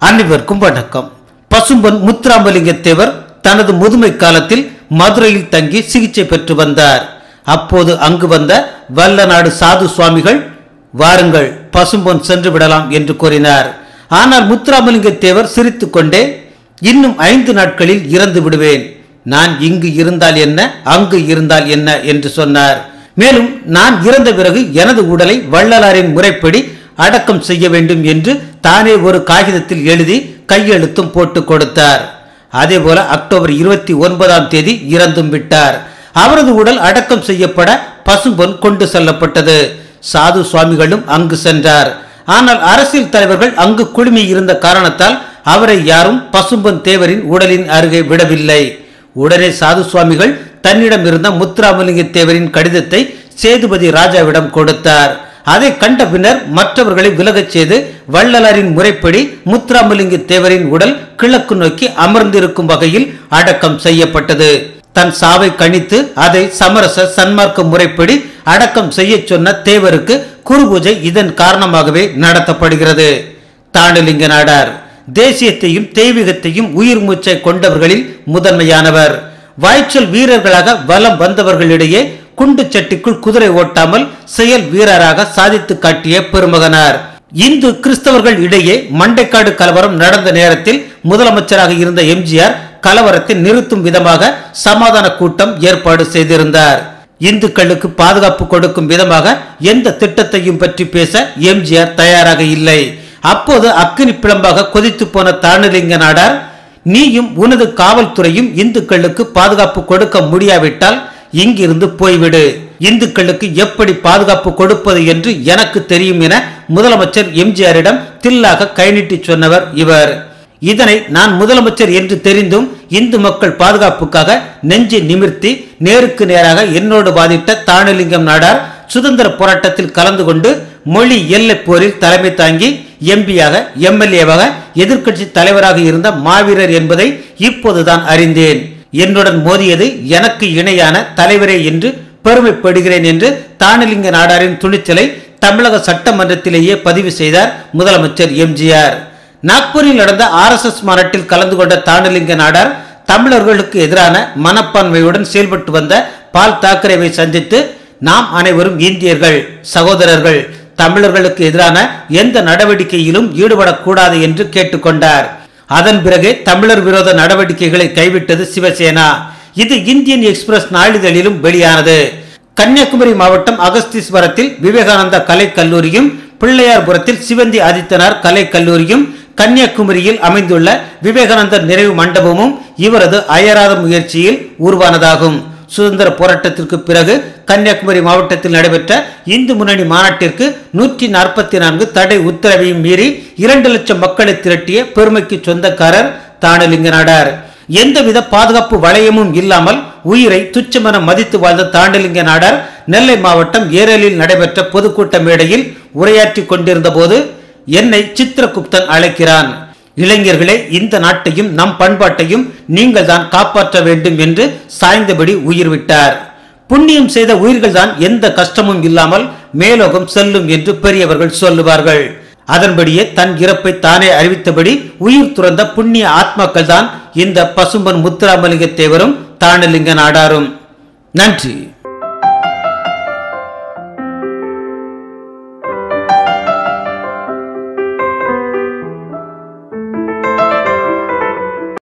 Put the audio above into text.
அனைவருக்கும் வணக்கம் பசும்பொன் முத்துராமலிங்க தேவர் தனது முதுமை காலத்தில் மதுரையில் தங்கி சிகிச்சை பெற்று வந்தார் அப்போது அங்கு வந்த வல்லநாடு சாது சுவாமிகள் வாருங்கள் பசும்பொன் சென்று விடலாம் என்று கூறினார் ஆனால் முத்துராமலிங்க தேவர் சிரித்துக்கொண்டே இன்னும் ஐந்து நாட்களில் இறந்து விடுவேன் நான் இங்கு இருந்தால் என்ன அங்கு இருந்தால் என்ன என்று சொன்னார் மேலும் நான் இறந்த பிறகு எனது உடலை வள்ளலாரின் முறைப்படி அடக்கம் செய்ய வேண்டும் என்று தானே ஒரு காகிதத்தில் எழுதி கையெழுத்தும் போட்டு கொடுத்தார் அதேபோல அக்டோபர் இருபத்தி ஒன்பதாம் தேதி இறந்தும் விட்டார் அவரது உடல் அடக்கம் செய்யப்பட பசும்பொன் கொண்டு செல்லப்பட்டது சாது சுவாமிகளும் அங்கு சென்றார் ஆனால் அரசியல் தலைவர்கள் அங்கு குழுமி இருந்த காரணத்தால் அவரை யாரும் பசும்பொன் தேவரின் உடலின் அருகே விடவில்லை உடனே சாது சுவாமிகள் தன்னிடம் இருந்த முத்துராமலிங்க தேவரின் கடிதத்தை சேதுபதி ராஜாவிடம் கொடுத்தார் அதை கண்ட பின்னர் மற்றவர்களை விலகச் செய்து வள்ளலாரின் முறைப்படி முத்துராமலிங்க தேவரின் உடல் கிழக்கு நோக்கி அமர்ந்திருக்கும் வகையில் அடக்கம் செய்யப்பட்டது தன் சாவை கணித்து அதை சமரச சன்மார்க்க முறைப்படி அடக்கம் செய்ய சொன்ன தேவருக்கு குரு பூஜை இதன் காரணமாகவே நடத்தப்படுகிறது தாண்டலிங்க நாடார் தேசியத்தையும் தெய்வீகத்தையும் உயிர் மூச்சை கொண்டவர்களில் முதன்மையானவர் வாய்ச்சல் வீரர்களாக வலம் வந்தவர்களிடையே குண்டு சட்டிக்குள் குதிரை ஓட்டாமல் செயல் வீரராக சாதித்து காட்டிய பெருமகனார் இந்து கிறிஸ்தவர்கள் இடையே மண்டைக்காடு கலவரம் நடந்த நேரத்தில் முதலமைச்சராக இருந்த எம்ஜிஆர் கலவரத்தை நிறுத்தும் விதமாக சமாதான கூட்டம் ஏற்பாடு செய்திருந்தார் இந்துக்களுக்கு பாதுகாப்பு கொடுக்கும் விதமாக எந்த திட்டத்தையும் பற்றி பேச எம்ஜிஆர் தயாராக இல்லை அப்போது அக்கினி பிளம்பாக கொதித்து போன தானுலிங்க நாடார் நீயும் உனது காவல்துறையும் இந்துக்களுக்கு பாதுகாப்பு கொடுக்க முடியாவிட்டால் இங்கிருந்து போய்விடு இந்துக்களுக்கு எப்படி பாதுகாப்பு கொடுப்பது என்று எனக்கு தெரியும் என முதலமைச்சர் எம்ஜிஆரிடம் தில்லாக கை நீட்டி சொன்னவர் இவர் இதனை நான் முதலமைச்சர் என்று தெரிந்தும் இந்து மக்கள் பாதுகாப்புக்காக நெஞ்சை நிமிர்த்தி நேருக்கு நேராக என்னோடு வாதிட்ட தானுலிங்கம் நாடார் சுதந்திர போராட்டத்தில் கலந்து கொண்டு மொழி எல்லை போரில் தலைமை தாங்கி எம்பியாக எம்எல்ஏவாக எதிர்க்கட்சி தலைவராக இருந்த மாவீரர் என்பதை இப்போதுதான் அறிந்தேன் என்னுடன் மோதியது எனக்கு இணையான தலைவரே என்று பெருமைப்படுகிறேன் என்று தானலிங்க நாடாரின் துணிச்சலை தமிழக சட்டமன்றத்திலேயே பதிவு செய்தார் முதலமைச்சர் எம்ஜிஆர் நாக்பூரில் நடந்த ஆர்எஸ்எஸ் மாநாட்டில் கலந்து கொண்ட தானலிங்க நாடார் தமிழர்களுக்கு எதிரான மனப்பான்மையுடன் செயல்பட்டு வந்த பால் தாக்கரேவை சந்தித்து நாம் அனைவரும் இந்தியர்கள் சகோதரர்கள் தமிழர்களுக்கு எதிரான எந்த நடவடிக்கையிலும் ஈடுபடக்கூடாது என்று கேட்டுக்கொண்டார் அதன் பிறகு தமிழர் விரோத நடவடிக்கைகளை கைவிட்டது சிவசேனா இது இந்தியன் எக்ஸ்பிரஸ் நாளிதழிலும் வெளியானது கன்னியாகுமரி மாவட்டம் அகஸ்தீஸ்வரத்தில் விவேகானந்தா கலை கல்லூரியும் பிள்ளையார்புரத்தில் சிவந்தி ஆதித்தனார் கலை கல்லூரியும் கன்னியாகுமரியில் அமைந்துள்ள விவேகானந்தர் நிறைவு மண்டபமும் இவரது அயராத முயற்சியில் உருவானதாகும் சுதந்திர போராட்டத்திற்கு பிறகு கன்னியாகுமரி மாவட்டத்தில் நடைபெற்ற இந்து முன்னணி மாநாட்டிற்கு நூற்றி நாற்பத்தி நான்கு தடை உத்தரவையும் மீறி இரண்டு லட்சம் மக்களை திரட்டிய பெருமைக்கு சொந்தக்காரர் தானலிங்க நாடார் எந்தவித பாதுகாப்பு வளையமும் இல்லாமல் உயிரை துச்சமென மதித்து வாழ்ந்த தாண்டலிங்க நாடார் நெல்லை மாவட்டம் ஏரலில் நடைபெற்ற பொதுக்கூட்ட மேடையில் உரையாற்றி கொண்டிருந்த போது என்னை சித்திரகுப்தன் அழைக்கிறான் இளைஞர்களே இந்த நாட்டையும் நம் பண்பாட்டையும் நீங்கள் தான் காப்பாற்ற வேண்டும் என்று சாய்ந்தபடி உயிர் விட்டார் புண்ணியம் செய்த உயிர்கள் தான் எந்த கஷ்டமும் இல்லாமல் மேலோகம் செல்லும் என்று பெரியவர்கள் சொல்லுவார்கள் அதன்படியே தன் இறப்பை தானே அறிவித்தபடி உயிர் துறந்த புண்ணிய ஆத்மாக்கள் தான் இந்த பசும்பன் முத்துராமலிங்க தேவரும் தானலிங்க நாடாரும் நன்றி